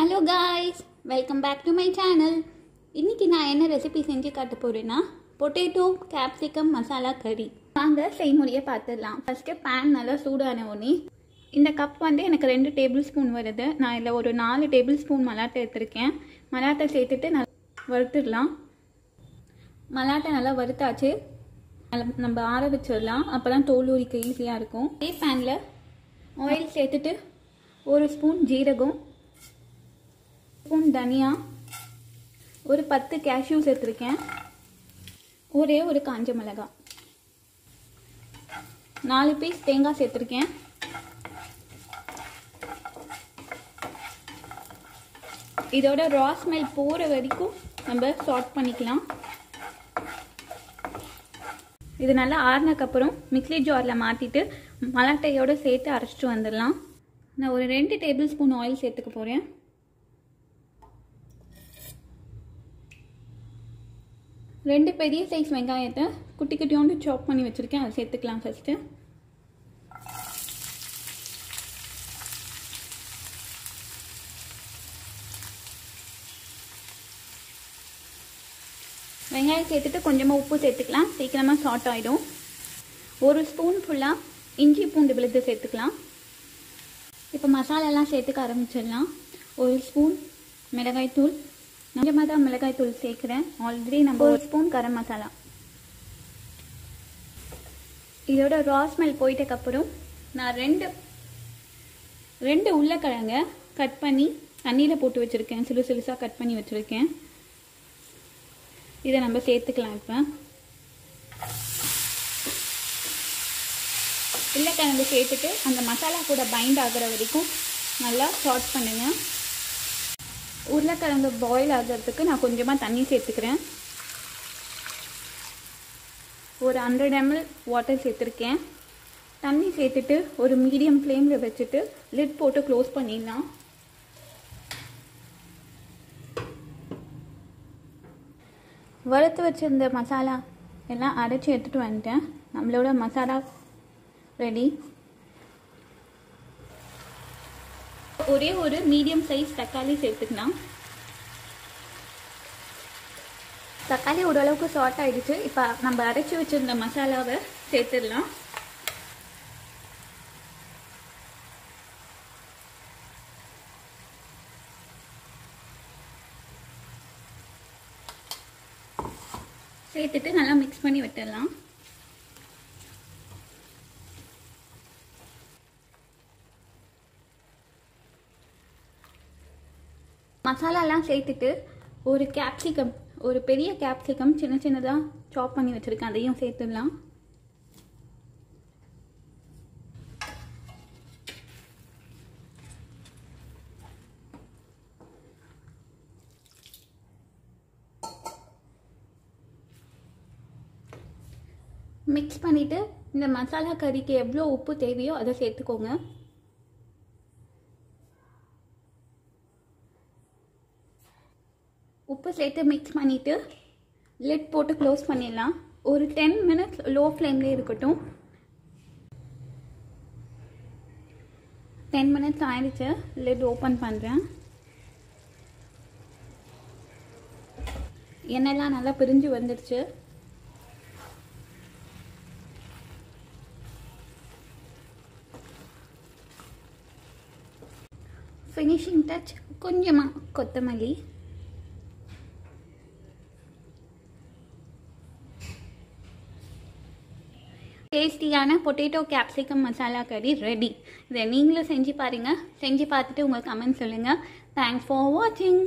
hello guys welcome back to my channel இன்னைக்கு நான் என்ன ரெசிபி செஞ்சு காட்ட போறேன்னா பொட்டேட்டோ கேப்சிகம் மசாலா கறி வாங்க செய்முறையை பார்த்துடலாம் ஃபஸ்ட்டு பேன் நல்லா சூடான உடனே இந்த கப் வந்து எனக்கு ரெண்டு டேபிள் ஸ்பூன் வருது நான் இதில் ஒரு நாலு டேபிள் ஸ்பூன் மலாட்டை எடுத்திருக்கேன் மலாட்டை சேர்த்துட்டு நல்லா வறுத்துடலாம் மலாட்டை நல்லா வறுத்தாச்சு நல்லா நம்ம ஆற வச்சிடலாம் அப்போ தான் தோல் உரிக்க ஈஸியாக இருக்கும் அதே பேனில் ஆயில் சேர்த்துட்டு ஒரு ஸ்பூன் ஜீரகம் ஸ்பூன் தனியா ஒரு பத்து கேஷ்யூ சேர்த்துருக்கேன் ஒரே ஒரு காஞ்ச மிளகாய் நாலு பீஸ் தேங்காய் சேர்த்துருக்கேன் இதோட ரா ஸ்மெல் போகிற வரைக்கும் நம்ம சார்ட் பண்ணிக்கலாம் இது நல்லா ஆறுனதுக்கப்புறம் மிக்ஸி ஜாரில் மாற்றிட்டு மலாட்டையோடு சேர்த்து அரைச்சிட்டு வந்துடலாம் நான் ஒரு ரெண்டு டேபிள் ஸ்பூன் ஆயில் சேர்த்துக்க போகிறேன் ரெண்டு பெரிய சைஸ் வெங்காயத்தை குட்டி குட்டியோண்டு சாப் பண்ணி வச்சுருக்கேன் அதை சேர்த்துக்கலாம் ஃபஸ்ட்டு வெங்காயம் சேர்த்துட்டு கொஞ்சமாக உப்பு சேர்த்துக்கலாம் சீக்கிரமாக ஷார்ட் ஆகிடும் ஒரு ஸ்பூன் ஃபுல்லாக இஞ்சி பூண்டு விழுது சேர்த்துக்கலாம் இப்போ மசாலாலாம் சேர்த்துக்க ஆரம்பிச்சிடலாம் ஒரு ஸ்பூன் மிளகாய்த்தூள் கொஞ்சமாக தான் மிளகாய்த்தூள் சேர்க்குறேன் ஆல்ரெடி நம்ம ஒரு ஸ்பூன் கரம் மசாலா இதோட ரா ஸ்மெல் போயிட்டக்கப்புறம் நான் ரெண்டு ரெண்டு உருளைக்கிழங்க கட் பண்ணி தண்ணியில் போட்டு வச்சுருக்கேன் சிறு சிறுசாக கட் பண்ணி வச்சுருக்கேன் இதை நம்ம சேர்த்துக்கலாம் இப்போ உருளைக்கிழங்கு சேர்த்துட்டு அந்த மசாலா கூட பைண்ட் ஆகிற வரைக்கும் நல்லா சாட் பண்ணுங்கள் உருளைக்கிழங்கு பாயில் ஆகிறதுக்கு நான் கொஞ்சமாக தண்ணி சேர்த்துக்கிறேன் ஒரு ஹண்ட்ரட் எம்எல் வாட்டர் சேர்த்துருக்கேன் தண்ணி சேர்த்துட்டு ஒரு மீடியம் ஃப்ளேமில் வச்சுட்டு லிட் போட்டு க்ளோஸ் பண்ணிடலாம் வறுத்து வச்சிருந்த மசாலா எல்லாம் அரைச்சி எடுத்துகிட்டு வந்துட்டேன் நம்மளோட மசாலா ரெடி ஒரே ஒரு மீடியம் சைஸ் தக்காளி சேர்த்துக்கலாம் தக்காளி ஓரளவுக்கு ஷார்ட் ஆகிடுச்சு இப்போ நம்ம அரைச்சி வச்சிருந்த மசாலாவை சேர்த்துடலாம் சேர்த்துட்டு நல்லா மிக்ஸ் பண்ணி விட்டுடலாம் மசாலாலாம் சேர்த்துட்டு ஒரு கேப்சிகம் ஒரு பெரிய கேப்சிகம் சின்ன சின்னதாக சாப் பண்ணி வச்சுருக்கேன் அதையும் சேர்த்துடலாம் மிக்ஸ் பண்ணிவிட்டு இந்த மசாலா கறிக்கு எவ்வளோ உப்பு தேவையோ அதை சேர்த்துக்கோங்க உப்பு சேர்த்து மிக்ஸ் பண்ணிவிட்டு லிட் போட்டு க்ளோஸ் பண்ணிடலாம் ஒரு டென் மினிட்ஸ் லோ ஃப்ளேம்லேயே இருக்கட்டும் டென் மினிட்ஸ் ஆயிடுச்சு லிட் ஓப்பன் பண்ணுறேன் எண்ணெய்லாம் நல்லா பிரிஞ்சு வந்துடுச்சு ஃபினிஷிங் டச் கொஞ்சமாக கொத்தமல்லி டேஸ்டியான பொட்டேட்டோ கேப்சிகம் மசாலா கறி ரெடி இதை நீங்களும் செஞ்சு பாருங்கள் செஞ்சு பார்த்துட்டு உங்கள் கமெண்ட் சொல்லுங்கள் தேங்க்ஸ் ஃபார் வாட்சிங்